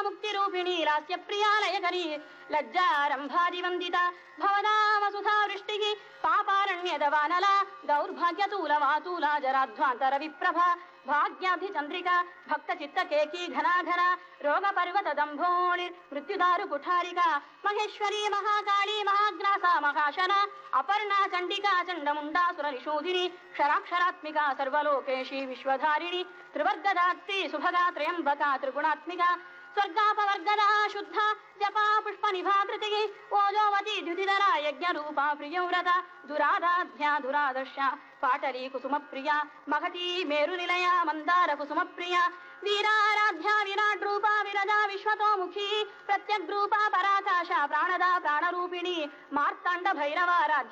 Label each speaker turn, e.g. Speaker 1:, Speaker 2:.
Speaker 1: ముక్తి రూపిణి లాస్య ప్రియాలయకరి లజ్జారంభాదివందిత భవనామ సుధా వృష్టి పాపారణ్యద వానల దౌర్భాగ్యతూల వాతూల జరాధ్వాంతర విప్రభ భాగ్యాధి చంద్రిక భక్త చిత్త కేకీ ఘనాఘన రోగ పర్వత దంభోణి మృత్యుదారు కుఠారిక మహేశ్వరీ మహాకాళీ మహాగ్రాస మహాశన అపర్ణా చండికా చండముండా సురనిషూదిని క్షరాక్షరాత్మిక సర్వలోకేశీ విశ్వధారిణి త్రివర్గదాత్రి సుభగా త్రయంబక త్రిగుణాత్మిక స్వర్గాపవర్గద శుద్ధ జపా పుష్ప నిభాకృతి ఓజోవతి ద్యుతిధర యజ్ఞ రూపా ప్రియవ్రత దురాదాధ్యా దురాదర్శ పాటలీ కుసుమ ప్రియ మహతీ మేరు నిలయ మందార కుసుమ ప్రియ వీరారాధ్య విరాట్ రూపా విరజా విశ్వతోముఖి ప్రత్యగ్రూపా పరాకాశ ప్రాణద ప్రాణరూపిణి మార్తాండ భైరవారాధ్య